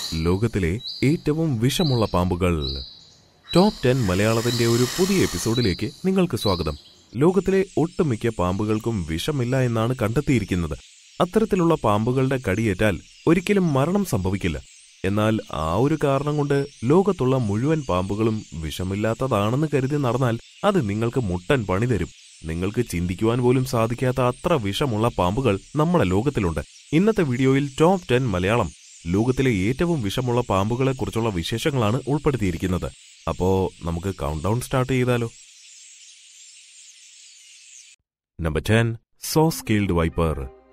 ലോകത്തിലെ ഏറ്റവും വിഷമുള്ള പാമ്പുകൾ ടോപ്പ് ടെൻ മലയാളത്തിന്റെ ഒരു പുതിയ എപ്പിസോഡിലേക്ക് നിങ്ങൾക്ക് സ്വാഗതം ലോകത്തിലെ ഒട്ടുമിക്ക പാമ്പുകൾക്കും വിഷമില്ല എന്നാണ് കണ്ടെത്തിയിരിക്കുന്നത് അത്തരത്തിലുള്ള പാമ്പുകളുടെ കടിയേറ്റാൽ ഒരിക്കലും മരണം സംഭവിക്കില്ല എന്നാൽ ആ ഒരു കാരണം കൊണ്ട് ലോകത്തുള്ള മുഴുവൻ പാമ്പുകളും വിഷമില്ലാത്തതാണെന്ന് കരുതി നടന്നാൽ അത് നിങ്ങൾക്ക് മുട്ടൻ പണി തരും നിങ്ങൾക്ക് ചിന്തിക്കുവാൻ പോലും സാധിക്കാത്ത അത്ര വിഷമുള്ള പാമ്പുകൾ നമ്മുടെ ലോകത്തിലുണ്ട് ഇന്നത്തെ വീഡിയോയിൽ ടോപ്പ് ടെൻ മലയാളം ലോകത്തിലെ ഏറ്റവും വിഷമുള്ള പാമ്പുകളെ കുറിച്ചുള്ള വിശേഷങ്ങളാണ് ഉൾപ്പെടുത്തിയിരിക്കുന്നത് അപ്പോ നമുക്ക് കൗണ്ട് ഡൗൺ സ്റ്റാർട്ട് ചെയ്താലോ number ten saw scaled viper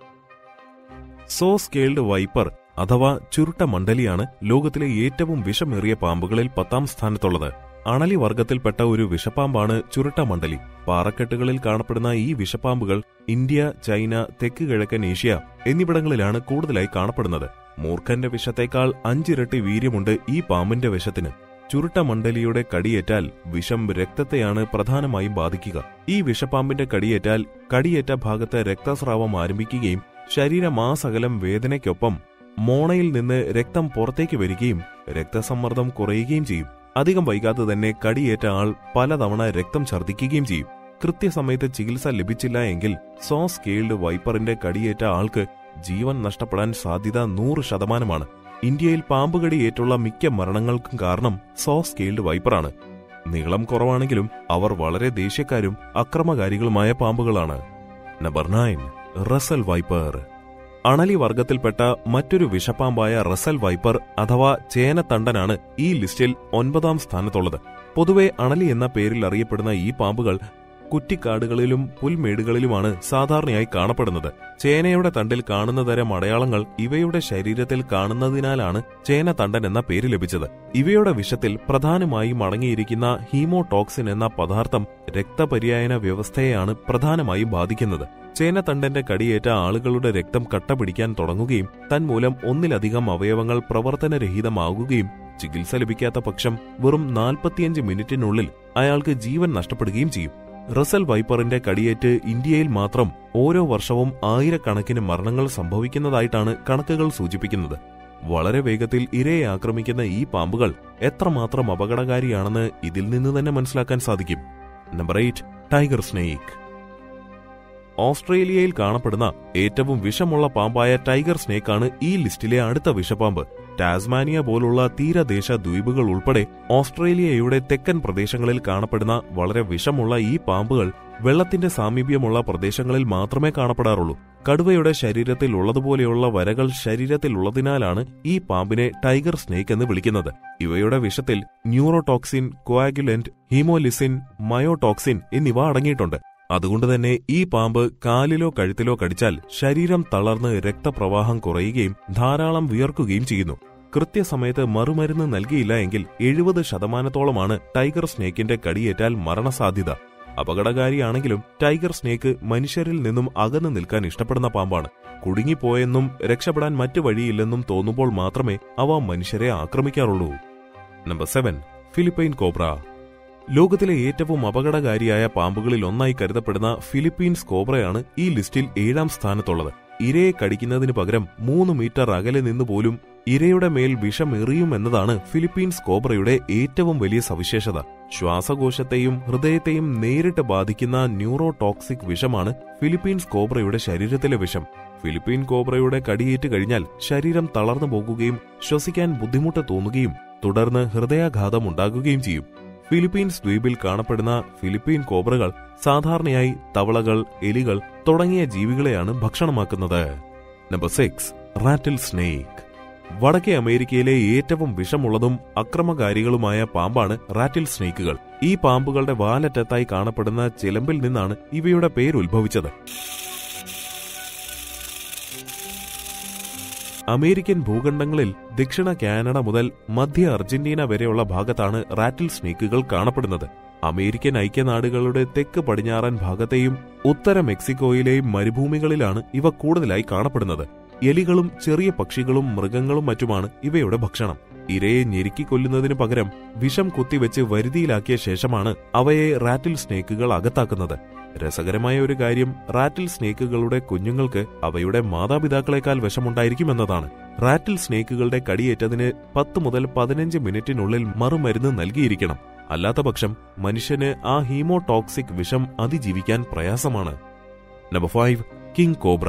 saw scaled viper അഥവാ ചുരുട്ട മണ്ഡലിയാണ് ലോകത്തിലെ ഏറ്റവും വിഷമേറിയ പാമ്പുകളിൽ പത്താം സ്ഥാനത്തുള്ളത് അണലി വർഗത്തിൽപ്പെട്ട ഒരു വിഷപ്പാമ്പാണ് ചുരുട്ട മണ്ഡലി പാറക്കെട്ടുകളിൽ കാണപ്പെടുന്ന ഈ വിഷപ്പാമ്പുകൾ ഇന്ത്യ ചൈന തെക്ക് കിഴക്കൻ ഏഷ്യ എന്നിവിടങ്ങളിലാണ് കൂടുതലായി കാണപ്പെടുന്നത് മൂർഖന്റെ വിഷത്തേക്കാൾ അഞ്ചിരട്ടി വീര്യമുണ്ട് ഈ പാമ്പിന്റെ വിഷത്തിന് ചുരുട്ട മണ്ഡലിയുടെ കടിയേറ്റാൽ വിഷം രക്തത്തെയാണ് പ്രധാനമായും ബാധിക്കുക ഈ വിഷപ്പാമ്പിന്റെ കടിയേറ്റാൽ കടിയേറ്റ ഭാഗത്ത് രക്തസ്രാവം ആരംഭിക്കുകയും ശരീരമാസകലം വേദനയ്ക്കൊപ്പം മോണയിൽ നിന്ന് രക്തം പുറത്തേക്ക് വരികയും രക്തസമ്മർദ്ദം കുറയുകയും ചെയ്യും അധികം വൈകാതെ തന്നെ കടിയേറ്റ ആൾ പലതവണ രക്തം ഛർദ്ദിക്കുകയും ചെയ്യും കൃത്യസമയത്ത് ചികിത്സ ലഭിച്ചില്ല എങ്കിൽ സോ സ്കെയിൽഡ് വൈപ്പറിന്റെ കടിയേറ്റ ആൾക്ക് ജീവൻ നഷ്ടപ്പെടാൻ സാധ്യത നൂറ് ശതമാനമാണ് ഇന്ത്യയിൽ പാമ്പുകടി ഏറ്റുള്ള മിക്ക മരണങ്ങൾക്കും കാരണം സോ സ്കെയിൽഡ് വൈപ്പറാണ് നീളം കുറവാണെങ്കിലും അവർ വളരെ ദേഷ്യക്കാരും അക്രമകാരികളുമായ പാമ്പുകളാണ് നമ്പർ നയൻ റസൽ വൈപ്പർ അണലി വർഗത്തിൽപ്പെട്ട മറ്റൊരു വിഷപ്പാമ്പായ റസൽ വൈപ്പർ അഥവാ ചേനത്തണ്ടനാണ് ഈ ലിസ്റ്റിൽ ഒൻപതാം സ്ഥാനത്തുള്ളത് പൊതുവെ അണലി എന്ന പേരിൽ അറിയപ്പെടുന്ന ഈ പാമ്പുകൾ കുറ്റിക്കാടുകളിലും പുൽമേടുകളിലുമാണ് സാധാരണയായി കാണപ്പെടുന്നത് ചേനയുടെ തണ്ടിൽ കാണുന്ന തരം അടയാളങ്ങൾ ഇവയുടെ ശരീരത്തിൽ കാണുന്നതിനാലാണ് ചേനത്തണ്ടൻ എന്ന പേര് ലഭിച്ചത് ഇവയുടെ വിഷത്തിൽ പ്രധാനമായും അടങ്ങിയിരിക്കുന്ന ഹീമോടോക്സിൻ എന്ന പദാർത്ഥം രക്തപര്യായന വ്യവസ്ഥയെയാണ് പ്രധാനമായും ബാധിക്കുന്നത് ചേനത്തണ്ടന്റെ കടിയേറ്റ ആളുകളുടെ രക്തം കട്ട പിടിക്കാൻ തുടങ്ങുകയും തന്മൂലം ഒന്നിലധികം അവയവങ്ങൾ പ്രവർത്തനരഹിതമാകുകയും ചികിത്സ ലഭിക്കാത്ത പക്ഷം വെറും നാൽപ്പത്തിയഞ്ച് മിനിറ്റിനുള്ളിൽ അയാൾക്ക് ജീവൻ നഷ്ടപ്പെടുകയും ചെയ്യും റസൽ വൈപ്പറിന്റെ കടിയേറ്റ് ഇന്ത്യയിൽ മാത്രം ഓരോ വർഷവും ആയിരക്കണക്കിന് മരണങ്ങൾ സംഭവിക്കുന്നതായിട്ടാണ് കണക്കുകൾ സൂചിപ്പിക്കുന്നത് വളരെ വേഗത്തിൽ ഇരയെ ആക്രമിക്കുന്ന ഈ പാമ്പുകൾ എത്രമാത്രം അപകടകാരിയാണെന്ന് ഇതിൽ നിന്ന് തന്നെ മനസ്സിലാക്കാൻ സാധിക്കും നമ്പർ എയ്റ്റ് ടൈഗർ സ്നേക്ക് ഓസ്ട്രേലിയയിൽ കാണപ്പെടുന്ന ഏറ്റവും വിഷമുള്ള പാമ്പായ ടൈഗർ സ്നേക്കാണ് ഈ ലിസ്റ്റിലെ അടുത്ത വിഷപ്പാമ്പ് ടാസ്മാനിയ പോലുള്ള തീരദേശ ദ്വീപുകൾ ഉൾപ്പെടെ ഓസ്ട്രേലിയയുടെ തെക്കൻ പ്രദേശങ്ങളിൽ കാണപ്പെടുന്ന വളരെ വിഷമുള്ള ഈ പാമ്പുകൾ വെള്ളത്തിന്റെ സാമീപ്യമുള്ള പ്രദേശങ്ങളിൽ മാത്രമേ കാണപ്പെടാറുള്ളൂ കടുവയുടെ ശരീരത്തിൽ ഉള്ളതുപോലെയുള്ള വരകൾ ശരീരത്തിൽ ഉള്ളതിനാലാണ് ഈ പാമ്പിനെ ടൈഗർ സ്നേക്ക് എന്ന് വിളിക്കുന്നത് ഇവയുടെ വിഷത്തിൽ ന്യൂറോടോക്സിൻ കോയാഗുലന്റ് ഹീമോലിസിൻ മയോടോക്സിൻ എന്നിവ അടങ്ങിയിട്ടുണ്ട് അതുകൊണ്ട് തന്നെ ഈ പാമ്പ് കാലിലോ കഴുത്തിലോ കടിച്ചാൽ ശരീരം തളർന്ന് രക്തപ്രവാഹം കുറയുകയും ധാരാളം വിയർക്കുകയും ചെയ്യുന്നു കൃത്യസമയത്ത് മറുമരുന്ന് നൽകിയില്ല എങ്കിൽ എഴുപത് ശതമാനത്തോളമാണ് ടൈഗർ സ്നേക്കിന്റെ കടിയേറ്റാൽ മരണസാധ്യത അപകടകാരിയാണെങ്കിലും ടൈഗർ സ്നേക്ക് മനുഷ്യരിൽ നിന്നും അകന്നു നിൽക്കാൻ ഇഷ്ടപ്പെടുന്ന പാമ്പാണ് കുടുങ്ങിപ്പോയെന്നും രക്ഷപ്പെടാൻ മറ്റു വഴിയില്ലെന്നും തോന്നുമ്പോൾ മാത്രമേ അവ മനുഷ്യരെ ആക്രമിക്കാറുള്ളൂ നമ്പർ സെവൻ ഫിലിപ്പൈൻ കോബ്ര ലോകത്തിലെ ഏറ്റവും അപകടകാരിയായ പാമ്പുകളിൽ ഒന്നായി കരുതപ്പെടുന്ന ഫിലിപ്പീൻസ് കോബ്രയാണ് ഈ ലിസ്റ്റിൽ ഏഴാം സ്ഥാനത്തുള്ളത് ഇരയെ കടിക്കുന്നതിന് പകരം മൂന്ന് മീറ്റർ അകലെ നിന്ന് പോലും ഇരയുടെ മേൽ വിഷമെറിയുമെന്നതാണ് ഫിലിപ്പീൻസ് കോബ്രയുടെ ഏറ്റവും വലിയ സവിശേഷത ശ്വാസകോശത്തെയും ഹൃദയത്തെയും നേരിട്ട് ബാധിക്കുന്ന ന്യൂറോടോക്സിക് വിഷമാണ് ഫിലിപ്പീൻസ് കോബ്രയുടെ ശരീരത്തിലെ വിഷം ഫിലിപ്പീൻ കോബ്രയുടെ കടിയേറ്റ് കഴിഞ്ഞാൽ ശരീരം തളർന്നു പോകുകയും ശ്വസിക്കാൻ ബുദ്ധിമുട്ട് തോന്നുകയും തുടർന്ന് ഹൃദയാഘാതം ഉണ്ടാകുകയും ചെയ്യും ഫിലിപ്പീൻസ് ദ്വീപിൽ കാണപ്പെടുന്ന ഫിലിപ്പീൻ കോബ്രകൾ സാധാരണയായി തവളകൾ എലികൾ തുടങ്ങിയ ജീവികളെയാണ് ഭക്ഷണമാക്കുന്നത് നമ്പർ സിക്സ് റാറ്റിൽ സ്നേക്ക് വടക്കേ അമേരിക്കയിലെ ഏറ്റവും വിഷമുള്ളതും അക്രമകാരികളുമായ പാമ്പാണ് റാറ്റിൽ സ്നേക്കുകൾ ഈ പാമ്പുകളുടെ വാലറ്റത്തായി കാണപ്പെടുന്ന ചിലമ്പിൽ നിന്നാണ് ഇവയുടെ പേര് ഉത്ഭവിച്ചത് അമേരിക്കൻ ഭൂഖണ്ഡങ്ങളിൽ ദക്ഷിണ കാനഡ മുതൽ മധ്യ അർജന്റീന വരെയുള്ള ഭാഗത്താണ് റാറ്റിൽ സ്നേക്കുകൾ കാണപ്പെടുന്നത് അമേരിക്കൻ ഐക്യനാടുകളുടെ തെക്ക് പടിഞ്ഞാറൻ ഭാഗത്തെയും ഉത്തര മെക്സിക്കോയിലെയും മരുഭൂമികളിലാണ് ഇവ കൂടുതലായി കാണപ്പെടുന്നത് എലികളും ചെറിയ പക്ഷികളും മൃഗങ്ങളും മറ്റുമാണ് ഇവയുടെ ഭക്ഷണം ഇരയെ ഞെരുക്കിക്കൊല്ലുന്നതിനു പകരം വിഷം കുത്തിവെച്ച് വരുതിയിലാക്കിയ ശേഷമാണ് അവയെ റാറ്റിൽ സ്നേക്കുകൾ അകത്താക്കുന്നത് രസകരമായ ഒരു കാര്യം റാറ്റിൽ സ്നേക്കുകളുടെ കുഞ്ഞുങ്ങൾക്ക് അവയുടെ മാതാപിതാക്കളെക്കാൾ വിഷമുണ്ടായിരിക്കുമെന്നതാണ് റാറ്റിൽ സ്നേക്കുകളുടെ കടിയേറ്റതിന് പത്ത് മുതൽ പതിനഞ്ച് മിനിറ്റിനുള്ളിൽ മറുമരുന്ന് നൽകിയിരിക്കണം അല്ലാത്തപക്ഷം മനുഷ്യന് ആ ഹീമോടോക്സിക് വിഷം അതിജീവിക്കാൻ പ്രയാസമാണ് number five king cobra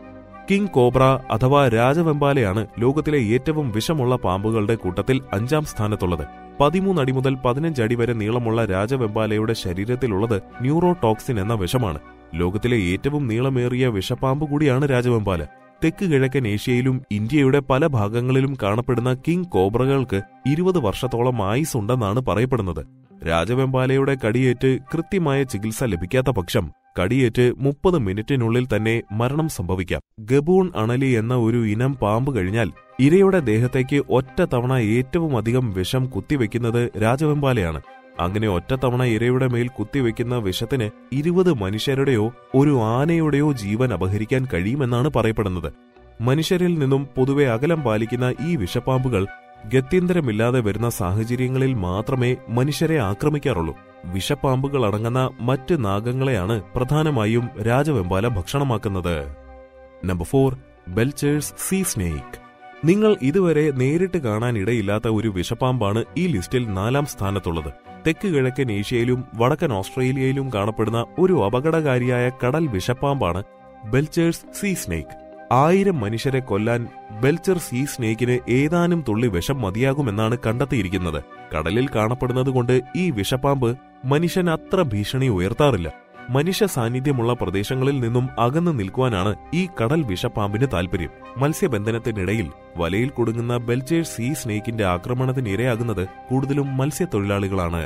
king cobra അഥവാ രാജവെമ്പാലയാണ് ലോകത്തിലെ ഏറ്റവും വിഷമുള്ള പാമ്പുകളുടെ കൂട്ടത്തിൽ അഞ്ചാം സ്ഥാനത്തുള്ളത് പതിമൂന്ന് അടി മുതൽ പതിനഞ്ച് അടി വരെ നീളമുള്ള രാജവെമ്പാലയുടെ ശരീരത്തിലുള്ളത് ന്യൂറോടോക്സിൻ എന്ന വിഷമാണ് ലോകത്തിലെ ഏറ്റവും നീളമേറിയ വിഷപ്പാമ്പ് കൂടിയാണ് രാജവെമ്പാല തെക്ക് കിഴക്കൻ ഏഷ്യയിലും ഇന്ത്യയുടെ പല ഭാഗങ്ങളിലും കാണപ്പെടുന്ന കിങ് കോബ്രകൾക്ക് ഇരുപത് വർഷത്തോളം ആയുസ് ഉണ്ടെന്നാണ് പറയപ്പെടുന്നത് രാജവെമ്പാലയുടെ കടിയേറ്റ് കൃത്യമായ ചികിത്സ ലഭിക്കാത്ത പക്ഷം കടിയേറ്റ് മുപ്പത് മിനിറ്റിനുള്ളിൽ തന്നെ മരണം സംഭവിക്കാം ഗബൂൺ അണലി എന്ന ഒരു ഇനം പാമ്പ് കഴിഞ്ഞാൽ ഇരയുടെ ദേഹത്തേക്ക് ഒറ്റ തവണ ഏറ്റവും അധികം വിഷം കുത്തിവെക്കുന്നത് രാജവെമ്പാലയാണ് അങ്ങനെ ഒറ്റത്തവണ ഇരയുടെ മേൽ കുത്തിവെക്കുന്ന വിഷത്തിന് ഇരുപത് മനുഷ്യരുടെയോ ഒരു ആനയുടെയോ ജീവൻ അപഹരിക്കാൻ കഴിയുമെന്നാണ് പറയപ്പെടുന്നത് മനുഷ്യരിൽ നിന്നും പൊതുവെ അകലം പാലിക്കുന്ന ഈ വിഷപ്പാമ്പുകൾ ഗത്യന്തരമില്ലാതെ വരുന്ന സാഹചര്യങ്ങളിൽ മാത്രമേ മനുഷ്യരെ ആക്രമിക്കാറുള്ളൂ വിഷപ്പാമ്പുകൾ അടങ്ങുന്ന മറ്റ് നാഗങ്ങളെയാണ് പ്രധാനമായും രാജവെമ്പാല ഭക്ഷണമാക്കുന്നത് number four Belcher's sea snake നിങ്ങൾ ഇതുവരെ നേരിട്ട് കാണാൻ ഇടയില്ലാത്ത ഒരു വിഷപ്പാമ്പാണ് ഈ ലിസ്റ്റിൽ നാലാം സ്ഥാനത്തുള്ളത് തെക്ക് കിഴക്കൻ ഏഷ്യയിലും വടക്കൻ ഓസ്ട്രേലിയയിലും കാണപ്പെടുന്ന ഒരു അപകടകാരിയായ കടൽ വിഷപ്പാമ്പാണ് ബെൽച്ചേഴ്സ് സീ സ്നേക്ക് ആയിരം മനുഷ്യരെ കൊല്ലാൻ ബെൽച്ചർ സീ സ്നേക്കിന് ഏതാനും തുള്ളി വിഷം മതിയാകുമെന്നാണ് കണ്ടെത്തിയിരിക്കുന്നത് കടലിൽ കാണപ്പെടുന്നതുകൊണ്ട് ഈ വിഷപ്പാമ്പ് മനുഷ്യൻ അത്ര ഭീഷണി ഉയർത്താറില്ല മനുഷ്യ സാന്നിധ്യമുള്ള പ്രദേശങ്ങളിൽ നിന്നും അകന്നു നിൽക്കുവാനാണ് ഈ കടൽ വിഷപ്പാമ്പിന് താൽപര്യം മത്സ്യബന്ധനത്തിനിടയിൽ വലയിൽ കുടുങ്ങുന്ന ബെൽച്ചേഴ്സ് സീ സ്നേക്കിന്റെ ആക്രമണത്തിന് ഇരയാകുന്നത് കൂടുതലും മത്സ്യത്തൊഴിലാളികളാണ്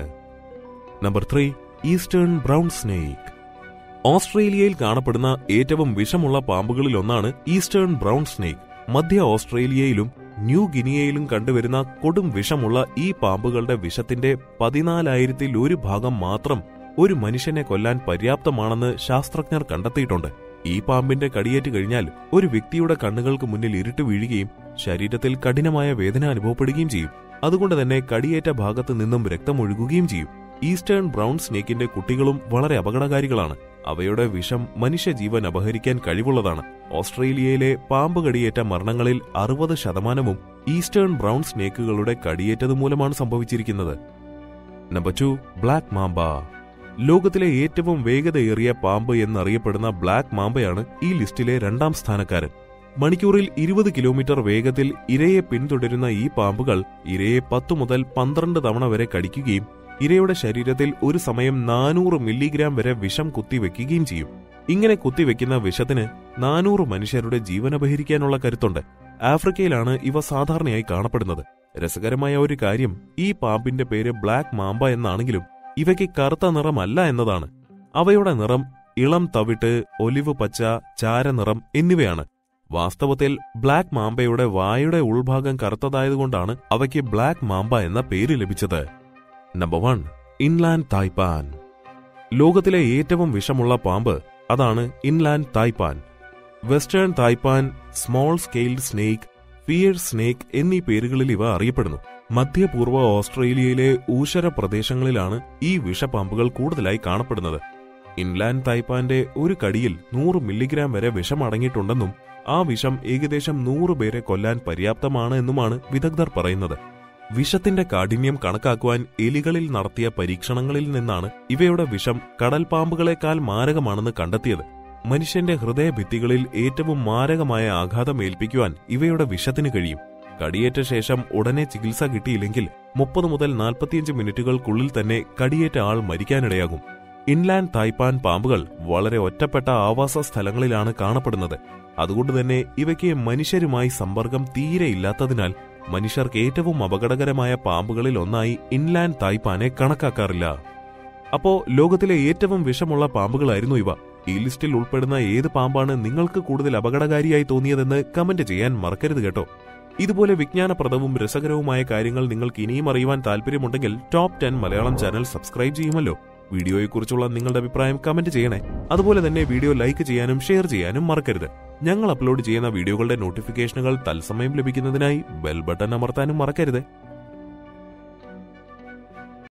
number three eastern brown snake ഓസ്ട്രേലിയയിൽ കാണപ്പെടുന്ന ഏറ്റവും വിഷമുള്ള പാമ്പുകളിലൊന്നാണ് ഈസ്റ്റേൺ ബ്രൗൺ സ്നേക്ക് മധ്യ ഓസ്ട്രേലിയയിലും ന്യൂ ഗിനിയയിലും കണ്ടുവരുന്ന കൊടും വിഷമുള്ള ഈ പാമ്പുകളുടെ വിഷത്തിന്റെ പതിനാലായിരത്തിൽ ഒരു ഭാഗം മാത്രം ഒരു മനുഷ്യനെ കൊല്ലാൻ പര്യാപ്തമാണെന്ന് ശാസ്ത്രജ്ഞർ കണ്ടെത്തിയിട്ടുണ്ട് ഈ പാമ്പിന്റെ കടിയേറ്റ് കഴിഞ്ഞാൽ ഒരു വ്യക്തിയുടെ കണ്ണുകൾക്ക് മുന്നിൽ ഇരുട്ട് വീഴുകയും ശരീരത്തിൽ കഠിനമായ വേദന അനുഭവപ്പെടുകയും ചെയ്യും അതുകൊണ്ട് തന്നെ കടിയേറ്റ ഭാഗത്ത് നിന്നും രക്തമൊഴുകുകയും ചെയ്യും ഈസ്റ്റേൺ ബ്രൗൺ സ്നേക്കിന്റെ കുട്ടികളും വളരെ അപകടകാരികളാണ് അവയുടെ വിഷം മനുഷ്യജീവൻ അപഹരിക്കാൻ കഴിവുള്ളതാണ് ഓസ്ട്രേലിയയിലെ പാമ്പ് കടിയേറ്റ മരണങ്ങളിൽ അറുപത് ശതമാനവും ഈസ്റ്റേൺ ബ്രൗൺ സ്നേക്കുകളുടെ കടിയേറ്റത് മൂലമാണ് സംഭവിച്ചിരിക്കുന്നത് നമ്പർ ടു ബ്ലാക്ക് മാമ്പ ലോകത്തിലെ ഏറ്റവും വേഗതയേറിയ പാമ്പ് എന്നറിയപ്പെടുന്ന ബ്ലാക്ക് മാമ്പയാണ് ഈ ലിസ്റ്റിലെ രണ്ടാം സ്ഥാനക്കാരൻ മണിക്കൂറിൽ ഇരുപത് കിലോമീറ്റർ വേഗത്തിൽ ഇരയെ പിന്തുടരുന്ന ഈ പാമ്പുകൾ ഇരയെ പത്തു മുതൽ പന്ത്രണ്ട് തവണ വരെ കടിക്കുകയും ഇരയുടെ ശരീരത്തിൽ ഒരു സമയം നാനൂറ് മില്ലിഗ്രാം വരെ വിഷം കുത്തിവെക്കുകയും ചെയ്യും ഇങ്ങനെ കുത്തിവെക്കുന്ന വിഷത്തിന് നാനൂറ് മനുഷ്യരുടെ ജീവനപഹരിക്കാനുള്ള കരുത്തുണ്ട് ആഫ്രിക്കയിലാണ് ഇവ സാധാരണയായി കാണപ്പെടുന്നത് രസകരമായ ഒരു കാര്യം ഈ പാമ്പിന്റെ പേര് ബ്ലാക്ക് മാമ്പ എന്നാണെങ്കിലും ഇവയ്ക്ക് കറുത്ത നിറമല്ല എന്നതാണ് അവയുടെ നിറം ഇളം തവിട്ട് ഒലിവ് പച്ച ചാരനിറം എന്നിവയാണ് വാസ്തവത്തിൽ ബ്ലാക്ക് മാമ്പയുടെ വായുടെ ഉൾഭാഗം കറുത്തതായതുകൊണ്ടാണ് അവയ്ക്ക് ബ്ലാക്ക് മാമ്പ എന്ന പേര് ലഭിച്ചത് നമ്പർ വൺ ഇൻലാൻഡ് തായ്പാൻ ലോകത്തിലെ ഏറ്റവും വിഷമുള്ള പാമ്പ് അതാണ് inland taipan western taipan small scaled snake fierce snake എന്നീ പേരുകളിൽ ഇവ അറിയപ്പെടുന്നു മധ്യപൂർവ്വ ഓസ്ട്രേലിയയിലെ ഊഷര പ്രദേശങ്ങളിലാണ് ഈ വിഷപ്പാമ്പുകൾ കൂടുതലായി കാണപ്പെടുന്നത് ഇൻലാൻഡ് തായ്പാന്റെ ഒരു കടിയിൽ നൂറ് മില്ലിഗ്രാം വരെ വിഷം അടങ്ങിയിട്ടുണ്ടെന്നും ആ വിഷം ഏകദേശം നൂറ് പേരെ കൊല്ലാൻ പര്യാപ്തമാണ് എന്നുമാണ് വിദഗ്ധർ പറയുന്നത് വിഷത്തിന്റെ കാഠിന്യം കണക്കാക്കുവാൻ എലികളിൽ നടത്തിയ പരീക്ഷണങ്ങളിൽ നിന്നാണ് ഇവയുടെ വിഷം കടൽപ്പാമ്പുകളെക്കാൾ മാരകമാണെന്ന് കണ്ടെത്തിയത് മനുഷ്യന്റെ ഹൃദയഭിത്തികളിൽ ഏറ്റവും മാരകമായ ആഘാതം ഏൽപ്പിക്കുവാൻ ഇവയുടെ വിഷത്തിന് കഴിയും കടിയേറ്റ ശേഷം ഉടനെ ചികിത്സ കിട്ടിയില്ലെങ്കിൽ മുപ്പത് മുതൽ നാൽപ്പത്തിയഞ്ച് മിനിറ്റുകൾക്കുള്ളിൽ തന്നെ കടിയേറ്റ ആൾ മരിക്കാനിടയാകും ഇൻലാൻഡ് തായ്പാൻ പാമ്പുകൾ വളരെ ഒറ്റപ്പെട്ട ആവാസ സ്ഥലങ്ങളിലാണ് കാണപ്പെടുന്നത് അതുകൊണ്ട് തന്നെ ഇവയ്ക്ക് മനുഷ്യരുമായി സമ്പർക്കം തീരെ ഇല്ലാത്തതിനാൽ മനുഷ്യർക്ക് ഏറ്റവും അപകടകരമായ പാമ്പുകളിൽ ഒന്നായി ഇൻലാൻഡ് തായ്പാനെ കണക്കാക്കാറില്ല അപ്പോ ലോകത്തിലെ ഏറ്റവും വിഷമുള്ള പാമ്പുകളായിരുന്നു ഇവ ഈ ലിസ്റ്റിൽ ഉൾപ്പെടുന്ന ഏത് പാമ്പാണ് നിങ്ങൾക്ക് കൂടുതൽ അപകടകാരിയായി തോന്നിയതെന്ന് കമന്റ് ചെയ്യാൻ മറക്കരുത് കേട്ടോ ഇതുപോലെ വിജ്ഞാനപ്രദവും രസകരവുമായ കാര്യങ്ങൾ നിങ്ങൾക്ക് ഇനിയും അറിയുവാൻ താല്പര്യമുണ്ടെങ്കിൽ top ten Malayalam channel subscribe ചെയ്യുമല്ലോ വീഡിയോയെക്കുറിച്ചുള്ള നിങ്ങളുടെ അഭിപ്രായം കമന്റ് ചെയ്യണേ അതുപോലെ തന്നെ വീഡിയോ ലൈക്ക് ചെയ്യാനും ഷെയർ ചെയ്യാനും മറക്കരുത് ഞങ്ങൾ അപ്ലോഡ് ചെയ്യുന്ന വീഡിയോകളുടെ നോട്ടിഫിക്കേഷനുകൾ തത്സമയം ലഭിക്കുന്നതിനായി ബെൽ ബട്ടൺ അമർത്താനും മറക്കരുത്